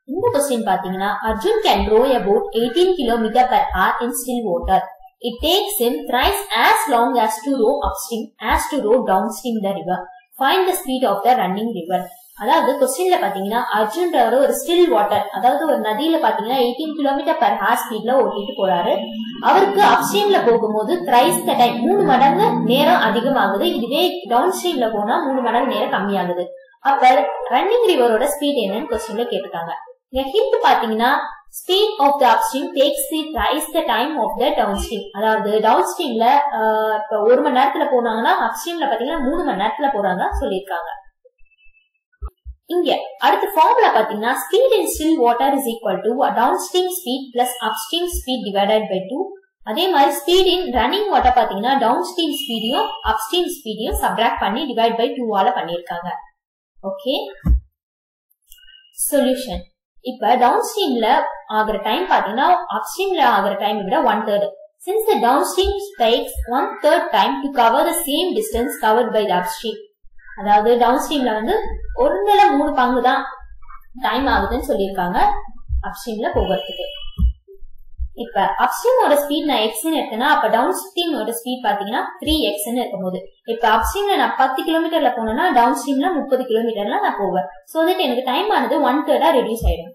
இந்த கொஸ்டின் பாத்தீங்கன்னா Arjun can row about 18 kilometre per hour in still water. It takes him thrice as long as to row upstream as to row downstream the river. Find the speed of the running river. அதாவது கொஸ்டின்ல பாத்தீங்கன்னா அர்ஜுன்றவர் ஒரு still water அதாவது ஒரு நதியில பாத்தீங்கன்னா eighteen kilometre per hour ஸ்பீட்ல ஓட்டிட்டு போறாரு அவருக்கு அப்ஸ்ட்ரீம்ல போகும்போது த்ரைஸ் த டைம் மூணு மடங்கு நேரம் அதிகமாகுது இதுவே டவுன் ஸ்ட்ரீம்ல போனா மூணு மடங்கு நேரம் கம்மியாகுது அப்ப ரன்னிங் ரிவரோட ஸ்பீட் என்னன்னு கொஸ்டின்ல கேட்டிருக்காங்க இங்க ஹிண்ட் பாத்தீங்கன்னா speed of the upstream takes thrice the time of the downstream அதாவது டவுன் ஸ்ட்ரீம்ல இப்ப ஒரு மணி நேரத்துல போனாங்கன்னா அப்ஸ்ட்ரீம்ல பாத்தீங்கன்னா மூணு மணி நேரத்துல போறாங்க சொல்லியிருக்காங்க இங்க அடுத்த ஃபார்முலா பாத்தீங்கன்னா speed in still water is equal to downstream speed plus upstream speed divided by two அதே மாதிரி ஸ்பீட் இன் ரன்னிங் வாட்டர் பாத்தீங்கன்னா டவுன் ஸ்ட்ரீம் ஸ்பீடையும் அப்ஸ்ட்ரீம் ஸ்பீடையும் சப்ராக்ட் பண்ணி டிவைட் பை டூவால பண்ணிருக்காங்க ஓகே சொல்யூஷன் இப்ப டவுன் ஸ்ட்ரீம்ல ஆகுற டைம் பாத்தீங்கன்னா அப்ஸ்ட்ரீம்ல ஆகுற டைம் விட one third since the downstream takes one third time to cover the same distance covered by the upstream அதாவது டவுன் ஸ்ட்ரீம்ல வந்து ஒருல மூணு பங்கு தான் டைம் ஆகுதுன்னு சொல்லியிருக்காங்க அப்ஸ்ட்ரீம்ல போகிறதுக்கு இப்ப அப்ஸ்ட்ரீமோட ஸ்பீட் நான் எக்ஸ்னு எடுத்தேன்னா அப்ப டவுன் ஸ்ட்ரீமோட ஸ்பீட் பாத்தீங்கன்னா த்ரீ எக்ஸ்னு இருக்கும்போது இப்ப அப்ஸ்ட்ரீம்ல நான் பத்து கிலோமீட்டர்ல போனேன்னா டவுன் ஸ்ட்ரீம்ல முப்பது கிலோமீட்டர்ல நான் போவேன் சோ தட் எனக்கு டைம் ஆனது ஒன் தேர்டா ரெடியூஸ் ஆயிடும்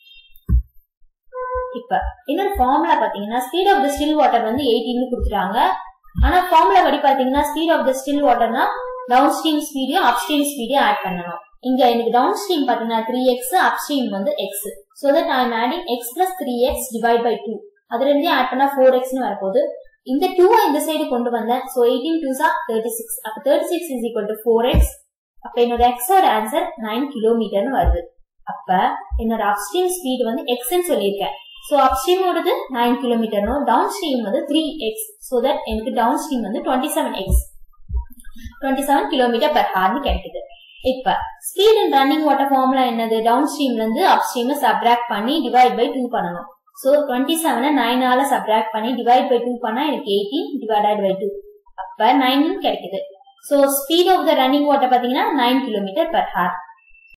இப்ப இன்னொரு ஃபார்முலா பாத்தீங்கன்னா speed of the still water வந்து எயிட்டின்னு கொடுத்துட்டாங்க ஆனா ஃபார்முலா படி பாத்தீங்கன்னா ஸ்பீட் ஆஃப் த ஸ்டில் வாட்டர்னா டவுன் ஸ்ட்ரீம் ஸ்பீடையும் அப் ஸ்ட்ரீம் ஸ்பீடையும் ஆட் பண்ணணும் இங்க எனக்கு டவுன் ஸ்ட்ரீம் பாத்தீங்கன்னா த்ரீ எக்ஸ் அப் ஸ்ட்ரீம் வந்து x so that I am adding x plus three x divide by two அது ரெண்டையும் ஆட் பண்ணா ஃபோர் எக்ஸ்னு வரப்போகுது இந்த டூ இந்த சைடு கொண்டு வந்தேன் சோ எயிட்டீன் டூ சா தேர்ட்டி சிக்ஸ் அப்ப thirty six is equal to four x அப்ப என்னோட எக்ஸோட ஆன்சர் நைன் கிலோமீட்டர்னு வருது அப்ப என்னோட அப்ஸ்ட்ரீம் ஸ்பீட் வந்து எக்ஸ்ன்னு சொல்லியிருக்கேன் சோ அப்ஸ்ட்ரீமோடது நைன் கிலோமீட்டர்னும் டவுன் ஸ்ட்ரீம் வந்து த்ரீ எக்ஸ் சோ தட் எனக்கு டவுன் ஸ்ட்ரீம் வந்து twenty seven x twenty seven kilometre per ஹார்னு கிடைக்குது இப்ப speed and running water formula என்னது டவுன் ஸ்ட்ரீம்ல இருந்து அப் ஸ்ட்ரீம் சப்ராக்ட் பண்ணி டிவைட் பை டூ பண்ணணும் சோ டுவெண்ட்டி செவனை நைனால சப்ராக்ட் பண்ணி டிவைட் பை டூ பண்ணா எனக்கு எயிட்டீன் டிவைடட் பை டூ அப்ப நைன் கிடைக்குது so speed of the running water பாத்தீங்கன்னா நைன் கிலோமீட்டர் பெர் ஹார்